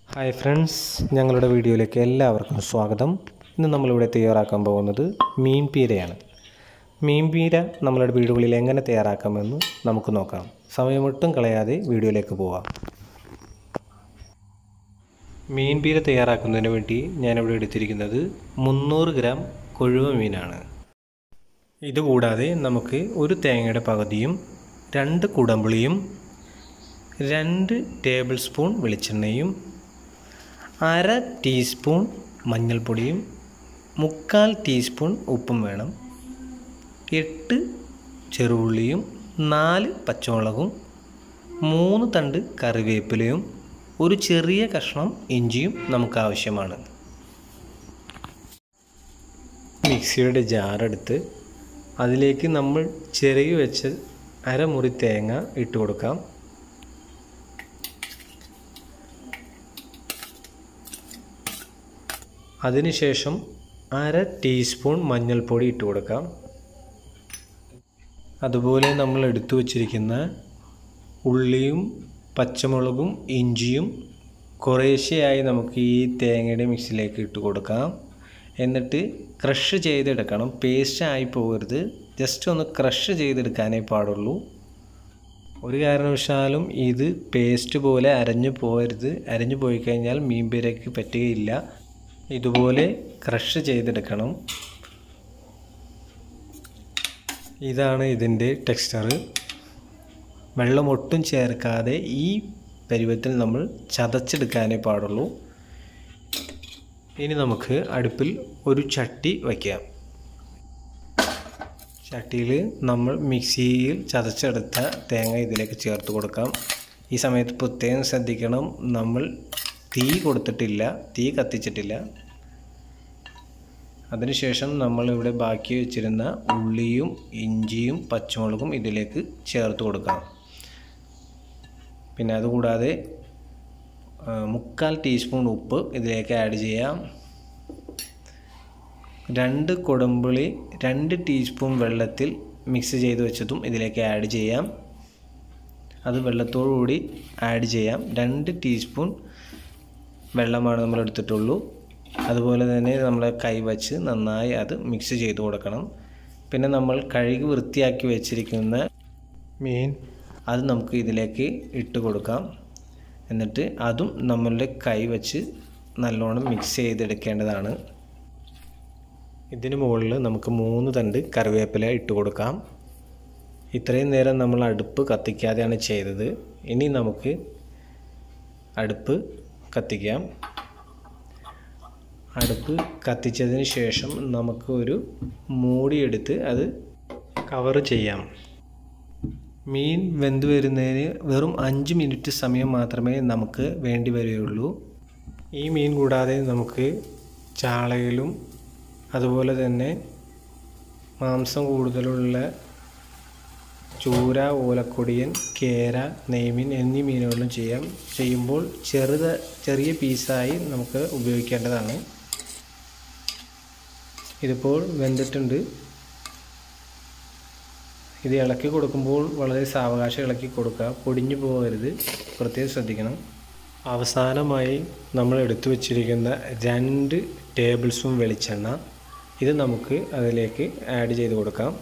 hi friends ഞങ്ങളുടെ വീഡിയോയിലേക്ക് എല്ലാവർക്കും സ്വാഗതം ഇന്ന് നമ്മളിവിടെ തയ്യാറാക്കാൻ പോകുന്നത് മീൻ പീരയാണ് മീൻ പീര നമ്മളുടെ വീടുകളിൽ എങ്ങനെ തയ്യാറാക്കാമെന്ന് നമുക്ക് നോക്കാം സമയമൊട്ടും കളയാതെ വീഡിയോയിലേക്ക് പോവാം മീൻ പീര തയ്യാറാക്കുന്നതിന് വേണ്ടി ഞാനിവിടെ എടുത്തിരിക്കുന്നത് മുന്നൂറ് ഗ്രാം കൊഴുവ മീനാണ് ഇതുകൂടാതെ നമുക്ക് ഒരു തേങ്ങയുടെ പകുതിയും രണ്ട് കുടമ്പുളിയും രണ്ട് ടേബിൾ സ്പൂൺ വെളിച്ചെണ്ണയും അര ടീസ്പൂൺ മഞ്ഞൾപ്പൊടിയും മുക്കാൽ ടീസ്പൂൺ ഉപ്പും വേണം എട്ട് ചെറുള്ളിയും നാല് പച്ചമുളകും മൂന്ന് തണ്ട് കറിവേപ്പിലയും ഒരു ചെറിയ കഷ്ണം ഇഞ്ചിയും നമുക്ക് ആവശ്യമാണ് മിക്സിയുടെ ജാറെടുത്ത് അതിലേക്ക് നമ്മൾ ചിരകി വെച്ച് അരമുറി തേങ്ങ ഇട്ട് കൊടുക്കാം അതിനുശേഷം അര ടീസ്പൂൺ മഞ്ഞൾപ്പൊടി ഇട്ട് കൊടുക്കാം അതുപോലെ നമ്മൾ എടുത്തു വച്ചിരിക്കുന്ന ഉള്ളിയും പച്ചമുളകും ഇഞ്ചിയും കുറേശ്ശെയായി നമുക്ക് ഈ തേങ്ങയുടെ മിക്സിലേക്ക് ഇട്ട് കൊടുക്കാം എന്നിട്ട് ക്രഷ് ചെയ്തെടുക്കണം പേസ്റ്റ് ആയി പോകരുത് ജസ്റ്റ് ഒന്ന് ക്രഷ് ചെയ്തെടുക്കാനേ പാടുള്ളൂ ഒരു കാരണവശാലും ഇത് പേസ്റ്റ് പോലെ അരഞ്ഞു പോകരുത് അരഞ്ഞു പോയി കഴിഞ്ഞാൽ മീൻ പീരയ്ക്ക് പറ്റുകയില്ല ഇതുപോലെ ക്രഷ് ചെയ്തെടുക്കണം ഇതാണ് ഇതിൻ്റെ ടെക്സ്ചർ വെള്ളം ഒട്ടും ചേർക്കാതെ ഈ പരുവത്തിൽ നമ്മൾ ചതച്ചെടുക്കാനേ പാടുള്ളൂ ഇനി നമുക്ക് അടുപ്പിൽ ഒരു ചട്ടി വയ്ക്കാം ചട്ടിയിൽ നമ്മൾ മിക്സിയിൽ ചതച്ചെടുത്ത തേങ്ങ ഇതിലേക്ക് ചേർത്ത് കൊടുക്കാം ഈ സമയത്ത് പ്രത്യേകം ശ്രദ്ധിക്കണം നമ്മൾ തീ കൊടുത്തിട്ടില്ല തീ കത്തിച്ചിട്ടില്ല അതിനുശേഷം നമ്മളിവിടെ ബാക്കി വെച്ചിരുന്ന ഉള്ളിയും ഇഞ്ചിയും പച്ചമുളകും ഇതിലേക്ക് ചേർത്ത് കൊടുക്കാം പിന്നെ അതുകൂടാതെ മുക്കാൽ ടീസ്പൂൺ ഉപ്പ് ഇതിലേക്ക് ആഡ് ചെയ്യാം രണ്ട് കുടമ്പുളി രണ്ട് ടീസ്പൂൺ വെള്ളത്തിൽ മിക്സ് ചെയ്ത് വെച്ചതും ഇതിലേക്ക് ആഡ് ചെയ്യാം അത് വെള്ളത്തോടുകൂടി ആഡ് ചെയ്യാം രണ്ട് ടീസ്പൂൺ വെള്ളമാണ് നമ്മൾ എടുത്തിട്ടുള്ളൂ അതുപോലെ തന്നെ നമ്മൾ കൈ വച്ച് നന്നായി അത് മിക്സ് ചെയ്ത് കൊടുക്കണം പിന്നെ നമ്മൾ കഴുകി വൃത്തിയാക്കി വെച്ചിരിക്കുന്ന മീൻ അത് നമുക്ക് ഇതിലേക്ക് ഇട്ട് കൊടുക്കാം എന്നിട്ട് അതും നമ്മളുടെ കൈ വച്ച് നല്ലോണം മിക്സ് ചെയ്തെടുക്കേണ്ടതാണ് ഇതിന് മുകളിൽ നമുക്ക് മൂന്ന് തണ്ട് കറിവേപ്പില ഇട്ട് കൊടുക്കാം ഇത്രയും നേരം നമ്മൾ അടുപ്പ് കത്തിക്കാതെയാണ് ചെയ്തത് ഇനി നമുക്ക് അടുപ്പ് കത്തിക്കാം അടുപ്പ് കത്തിച്ചതിന് ശേഷം നമുക്ക് ഒരു മൂടിയെടുത്ത് അത് കവർ ചെയ്യാം മീൻ വെന്ത് വരുന്നതിന് വെറും അഞ്ച് മിനിറ്റ് സമയം മാത്രമേ നമുക്ക് വേണ്ടി വരികയുള്ളൂ ഈ മീൻ കൂടാതെ നമുക്ക് ചാളയിലും അതുപോലെ തന്നെ മാംസം കൂടുതലുള്ള ചൂര ഓലക്കൊടിയൻ കേര നെയ്മീൻ എന്നീ മീനുകളും ചെയ്യാം ചെയ്യുമ്പോൾ ചെറുത ചെറിയ പീസായി നമുക്ക് ഉപയോഗിക്കേണ്ടതാണ് ഇതിപ്പോൾ വെന്തിട്ടുണ്ട് ഇത് ഇളക്കി കൊടുക്കുമ്പോൾ വളരെ സാവകാശം ഇളക്കി കൊടുക്കുക പൊടിഞ്ഞു പോകരുത് പ്രത്യേകം ശ്രദ്ധിക്കണം അവസാനമായി നമ്മൾ എടുത്തു വച്ചിരിക്കുന്ന രണ്ട് ടേബിൾ സ്പൂൺ വെളിച്ചെണ്ണ ഇത് നമുക്ക് അതിലേക്ക് ആഡ് ചെയ്ത് കൊടുക്കാം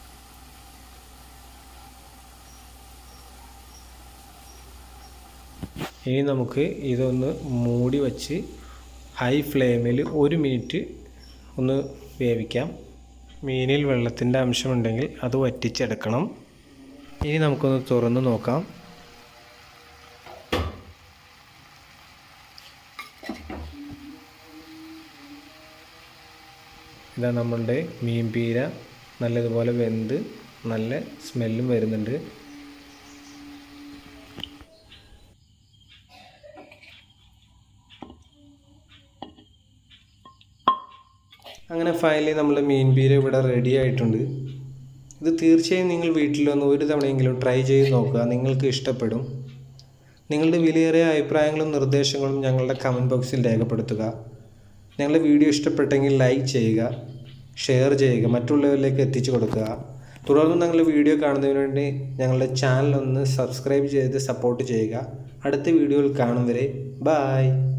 ഇനി നമുക്ക് ഇതൊന്ന് മൂടി വച്ച് ഹൈ ഫ്ലെയിമിൽ ഒരു മിനിറ്റ് ഒന്ന് വേവിക്കാം മീനിൽ വെള്ളത്തിൻ്റെ അംശമുണ്ടെങ്കിൽ അത് വറ്റിച്ചെടുക്കണം ഇനി നമുക്കൊന്ന് തുറന്ന് നോക്കാം ഇതാ നമ്മളുടെ മീൻ പീര നല്ലതുപോലെ വെന്ത് നല്ല സ്മെല്ലും വരുന്നുണ്ട് അങ്ങനെ ഫൈനലി നമ്മൾ മീൻ പീര ഇവിടെ റെഡി ആയിട്ടുണ്ട് ഇത് തീർച്ചയായും നിങ്ങൾ വീട്ടിലൊന്ന് ഒരു തവണയെങ്കിലും ട്രൈ ചെയ്ത് നോക്കുക നിങ്ങൾക്ക് ഇഷ്ടപ്പെടും നിങ്ങളുടെ വിലയേറിയ അഭിപ്രായങ്ങളും നിർദ്ദേശങ്ങളും ഞങ്ങളുടെ കമൻറ്റ് ബോക്സിൽ രേഖപ്പെടുത്തുക ഞങ്ങളുടെ വീഡിയോ ഇഷ്ടപ്പെട്ടെങ്കിൽ ലൈക്ക് ചെയ്യുക ഷെയർ ചെയ്യുക മറ്റുള്ളവരിലേക്ക് എത്തിച്ചു കൊടുക്കുക തുടർന്ന് ഞങ്ങളുടെ വീഡിയോ കാണുന്നതിന് വേണ്ടി ഞങ്ങളുടെ ചാനൽ ഒന്ന് സബ്സ്ക്രൈബ് ചെയ്ത് സപ്പോർട്ട് ചെയ്യുക അടുത്ത വീഡിയോയിൽ കാണും വരെ ബായ്